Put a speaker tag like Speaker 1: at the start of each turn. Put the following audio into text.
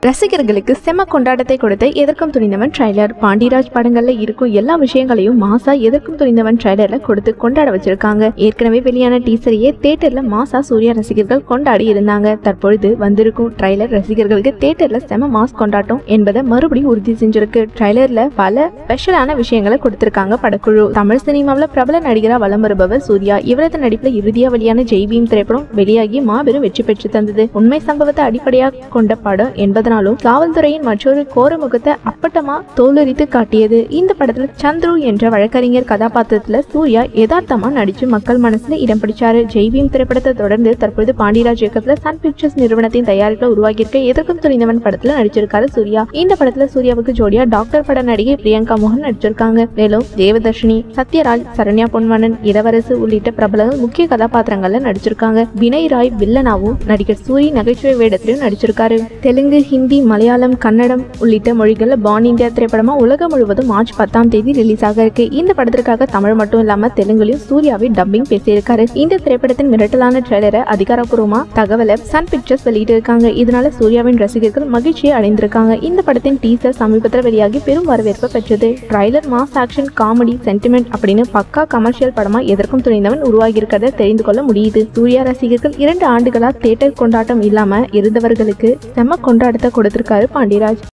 Speaker 1: ரசிகர்களுக்கு செம கொண்டாட்டத்தை கொடுத்த எதற்கும் துணிந்தவன் ட்ரைலர் பாண்டிராஜ் படங்கள்ல இருக்கும் எல்லா விஷயங்களையும் மாசா எதற்கும் துணிந்தவன் ட்ரைலர்ல கொடுத்து கொண்டாட வச்சிருக்காங்க ஏற்கனவே வெளியான டீசரையே தேட்டர்ல மாசா சூர்யா ரசிகர்கள் கொண்டாடி இருந்தாங்க தற்பொழுது வந்திருக்கும் ட்ரைலர் ரசிகர்களுக்கு தேட்டர்ல செம மாஸ் கொண்டாட்டம் என்பதை மறுபடியும் உறுதி செஞ்சிருக்கு ட்ரைலர்ல பல ஸ்பெஷலான விஷயங்களை கொடுத்திருக்காங்க படக்குழு தமிழ் சினிமாவில் பிரபல நடிகரா வலம் வருபவர் சூர்யா இவரது நடிப்புல இறுதியா வெளியான ஜெய் பீம் திரைப்படம் வெளியாகி மாபெரும் வெற்றி பெற்று தந்தது உண்மை சம்பவத்தை அடிப்படையாக கொண்ட படம் என்பதனாலும் காவல்துறையின் மற்றொரு கோரமுகத்தை அப்பட்டமா தோலுரித்து காட்டியது இந்த படத்துல சந்துரு என்ற வழக்கறிஞர் கதாபாத்திரத்துல சூர்யா யதார்த்தமா நடிச்சு மக்கள் மனசுல இடம் பிடிச்சாரு ஜெய் பீம் திரைப்படத்தை தொடர்ந்து தற்பொழுது பாண்டியராஜ் இயக்கத்துல சன் பிக்சர்ஸ் நிறுவனத்தின் தயாரிப்பில் உருவாகியிருக்க எதற்கும் துணிந்தவன் படத்துல நடிச்சிருக்காரு சூர்யா இந்த படத்துல சூர்யாவுக்கு ஜோடியா டாக்டர் பட நடிகை பிரியங்கா மோகன் நடிச்சிருக்காங்க மேலும் தேவதர்ஷினி சத்யராஜ் சரண்யா பொன்வனன் இளவரசு உள்ளிட்ட பிரபலங்கள் முக்கிய கதாபாத்திரங்கள்ல நடிச்சிருக்காங்க வினய் ராய் வில்லனாவும் நடிகர் சூரி நகைச்சுவை வேடத்திலும் நடிச்சிருக்காரு தெலுங்கு ஹிந்தி மலையாளம் கன்னடம் உள்ளிட்ட மொழிகள்ல பான் இந்தியா திரைப்படமா உலகம் முழுவதும் மார்ச் பத்தாம் தேதி ரிலீஸ் ஆக இருக்கு இந்த படத்திற்காக தமிழ் மட்டும் இல்லாம தெலுங்குலயும் சூர்யாவை டப்பிங் பேசியிருக்காரு இந்த திரைப்படத்தின் மிரட்டலான ட்ரெய்லரை அதிகாரப்பூர்வமா தகவலை சன் பிக்சர்ஸ் வெளியிட்டிருக்காங்க இதனால சூர்யாவின் ரசிகர்கள் மகிழ்ச்சியை அடைந்திருக்காங்க இந்த படத்தின் டீசர் சமீபத்தில் வெளியாகி பெரும் வரவேற்பை பெற்றது trailer mass action comedy sentiment அப்படின்னு பக்கா கமர்ஷியல் படமா எதற்கும் துணிந்தவன் உருவாகி இருக்கிறத தெரிந்து கொள்ள முடியுது சூர்யா ரசிகர்கள் இரண்டு ஆண்டுகளா தேட்டர் கொண்டாட்டம் இல்லாம இருந்தவர்களுக்கு செம கொண்டாட்டத்தை கொடுத்திருக்காரு பாண்டியராஜ்